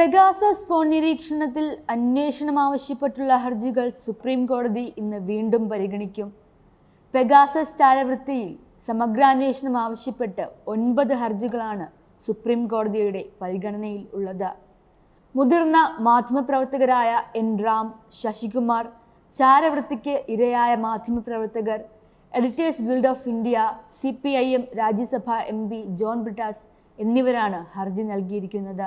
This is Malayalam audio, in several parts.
പെഗാസസ് ഫോൺ നിരീക്ഷണത്തിൽ അന്വേഷണം ആവശ്യപ്പെട്ടുള്ള ഹർജികൾ സുപ്രീം കോടതി ഇന്ന് വീണ്ടും പരിഗണിക്കും പെഗാസസ് ചാരവൃത്തിയിൽ സമഗ്രാന്വേഷണം ആവശ്യപ്പെട്ട് ഒൻപത് ഹർജികളാണ് സുപ്രീം കോടതിയുടെ പരിഗണനയിൽ ഉള്ളത് മുതിർന്ന മാധ്യമപ്രവർത്തകരായ എൻ റാം ശശികുമാർ ചാരവൃത്തിക്ക് ഇരയായ മാധ്യമപ്രവർത്തകർ editors guild of India C P I M Rajya Sabha M P John Brittas എന്നിവരാണ് ഹർജി നൽകിയിരിക്കുന്നത്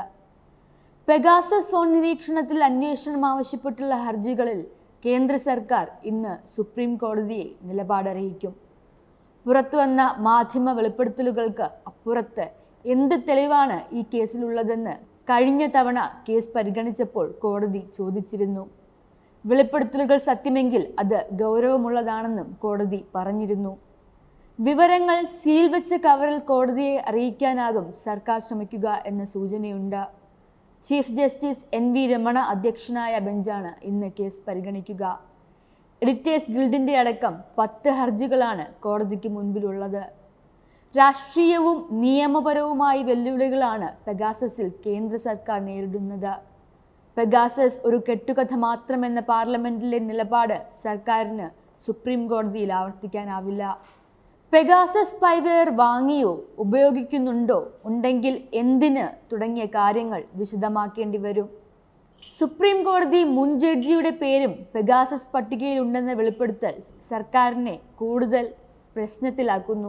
പെഗാസസ് ഫോൺ നിരീക്ഷണത്തിൽ അന്വേഷണം ആവശ്യപ്പെട്ടുള്ള ഹർജികളിൽ കേന്ദ്ര സർക്കാർ ഇന്ന് സുപ്രീം കോടതിയെ നിലപാടറിയിക്കും പുറത്തുവന്ന മാധ്യമ വെളിപ്പെടുത്തലുകൾക്ക് അപ്പുറത്ത് എന്ത് തെളിവാണ് ഈ കേസിലുള്ളതെന്ന് കഴിഞ്ഞ തവണ കേസ് പരിഗണിച്ചപ്പോൾ കോടതി ചോദിച്ചിരുന്നു വെളിപ്പെടുത്തലുകൾ സത്യമെങ്കിൽ അത് ഗൗരവമുള്ളതാണെന്നും കോടതി പറഞ്ഞിരുന്നു വിവരങ്ങൾ സീൽ വെച്ച കവറിൽ കോടതിയെ അറിയിക്കാനാകും സർക്കാർ ശ്രമിക്കുക എന്ന സൂചനയുണ്ട് chief justice N V Ramana അധ്യക്ഷനായ ബെഞ്ചാണ് ഇന്ന് കേസ് പരിഗണിക്കുക എഡിറ്റേഴ്സ് ഗിൽഡിന്റെ അടക്കം പത്ത് ഹർജികളാണ് കോടതിക്ക് മുൻപിലുള്ളത് രാഷ്ട്രീയവും നിയമപരവുമായ വെല്ലുവിളികളാണ് പെഗാസസിൽ കേന്ദ്ര സർക്കാർ നേരിടുന്നത് പെഗാസസ് ഒരു കെട്ടുകഥ മാത്രമെന്ന പാർലമെന്റിലെ നിലപാട് സർക്കാരിന് സുപ്രീം കോടതിയിൽ ആവർത്തിക്കാനാവില്ല പെഗാസസ് സ്പൈവെയർ വാങ്ങിയോ ഉപയോഗിക്കുന്നുണ്ടോ ഉണ്ടെങ്കിൽ എന്തിന് തുടങ്ങിയ കാര്യങ്ങൾ വിശദമാക്കേണ്ടി വരും സുപ്രീം കോടതി മുൻ ജഡ്ജിയുടെ പേരും പെഗാസസ് പട്ടികയിലുണ്ടെന്ന വെളിപ്പെടുത്തൽ സർക്കാരിനെ കൂടുതൽ പ്രശ്നത്തിലാക്കുന്നു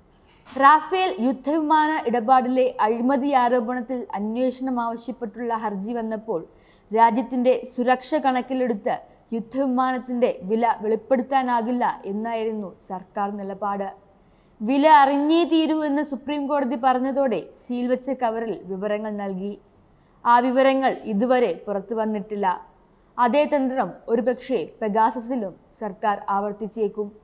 റാഫേൽ യുദ്ധവിമാന ഇടപാടിലെ അഴിമതി ആരോപണത്തിൽ അന്വേഷണം ആവശ്യപ്പെട്ടുള്ള ഹർജി വന്നപ്പോൾ രാജ്യത്തിന്റെ സുരക്ഷ കണക്കിലെടുത്ത് യുദ്ധവിമാനത്തിന്റെ വില വെളിപ്പെടുത്താനാകില്ല എന്നായിരുന്നു സർക്കാർ നിലപാട് വില അറിഞ്ഞേ തീരൂ എന്ന് സുപ്രീം കോടതി പറഞ്ഞതോടെ സീൽ വെച്ച കവറിൽ വിവരങ്ങൾ നൽകി ആ വിവരങ്ങൾ ഇതുവരെ പുറത്തു വന്നിട്ടില്ല അതേ തന്ത്രം ഒരുപക്ഷെ പെഗാസസിലും സർക്കാർ ആവർത്തിച്ചേക്കും